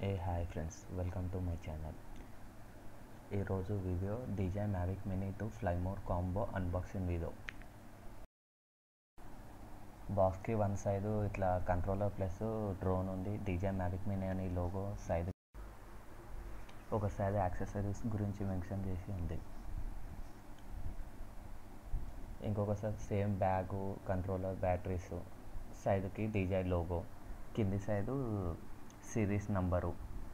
A hi friends welcome to my channel ఈరోజు video DJI mavic mini two fly more combo unboxing video బాక్స్కి one side ఇట్లా controller plus drone ఉంది DJI mavic mini అని logo side ఒక side accessories గురించి mention చేసి ఉంది ఇంకొక side same bag controller batteries సైడ్కి డీజే లోగో కింది సైడు సిరీస్ నంబరు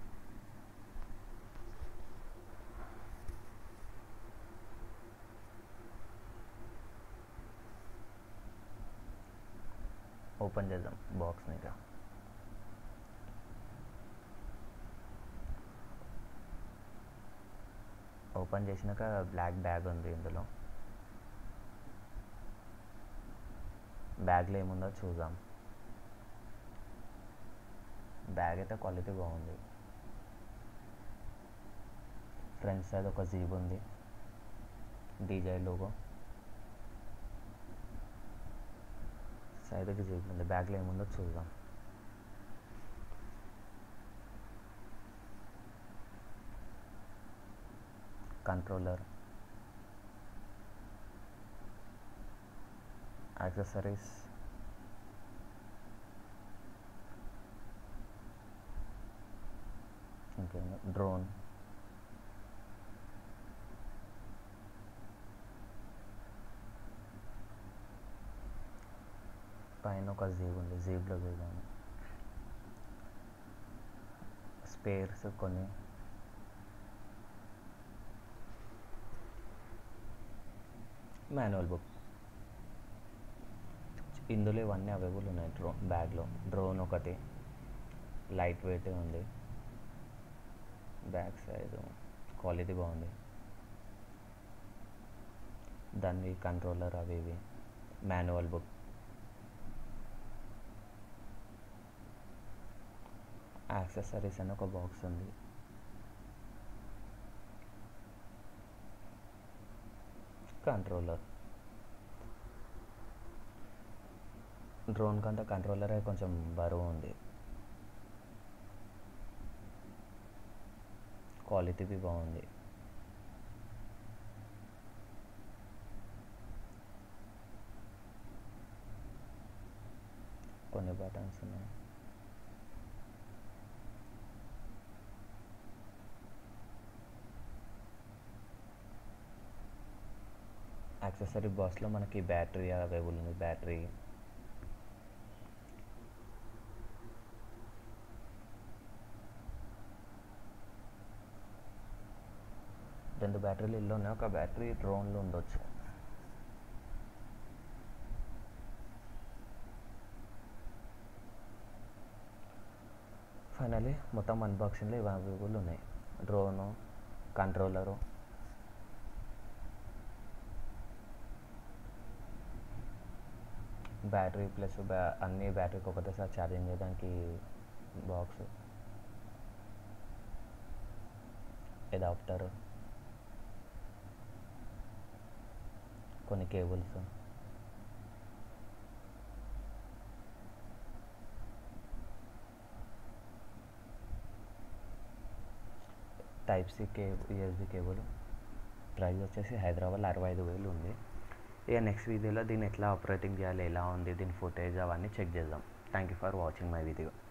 ఓపెన్ చేద్దాం బాక్స్ని ఇక ఓపెన్ చేసినాక బ్లాక్ బ్యాగ్ ఉంది ఇందులో బ్యాగ్లో ఏముందో చూద్దాం బ్యాగ్ అయితే క్వాలిటీ బాగుంది ఫ్రంట్ సైడ్ ఒక జీబ్ ఉంది డీజే లోగో సైడ్కి జీబ్ ఉంది బ్యాగ్లో ఏముందో చూద్దాం కంట్రోలర్ యాక్సెసరీస్ ఇంకేందో డ్రోన్ పైన ఒక జీబ్ ఉంది జీబ్లో చూద్దాము స్పేర్స్ కొన్ని మాన్యువల్ బుక్ ఇందులో ఇవన్నీ అవైలబుల్ ఉన్నాయి డ్రో బ్యాగ్లో డ్రోన్ ఒకటి లైట్ వెయిట్ ఉంది బ్యాక్ సైడ్ క్వాలిటీ బాగుంది దాన్ని కంట్రోలర్ అవి ఇవి మాన్యువల్ బుక్ యాక్సెసరీస్ అని ఒక బాక్స్ ఉంది కంట్రోలర్ డ్రోన్ కంటే కంట్రోలరే కొంచెం బరువు ఉంది క్వాలిటీ బి బాగుంది కొన్ని బటన్స్ ఉన్నాయి యాక్సెసరీ బాక్స్లో మనకి బ్యాటరీ అవైలబుల్ ఉంది బ్యాటరీ రెండు బ్యాటరీలు ఇల్లు ఉన్నాయి ఒక బ్యాటరీ డ్రోన్లో ఉండొచ్చు ఫైనలీ మొత్తం అన్బాక్సింగ్లో ఇవి అవైలబుల్ ఉన్నాయి డ్రోను కంట్రోలరు బ్యాటరీ ప్లస్ బ్యా అన్ని బ్యాటరీకి ఒకటేసారి ఛార్జింగ్ చేయడానికి బాక్స్ ఎడాప్టర్ కొన్ని కేబుల్స్ టైప్ సి కే యూఎస్బి కేబుల్ ప్రైస్ వచ్చేసి హైదరాబాద్ అరవై ఐదు వేలు ఉంది ఇక నెక్స్ట్ వీడియోలో దీన్ని ఎట్లా ఆపరేటింగ్ చేయాలి ఎలా ఉంది దీని ఫుటేజ్ అవన్నీ చెక్ చేద్దాం thank you for watching my video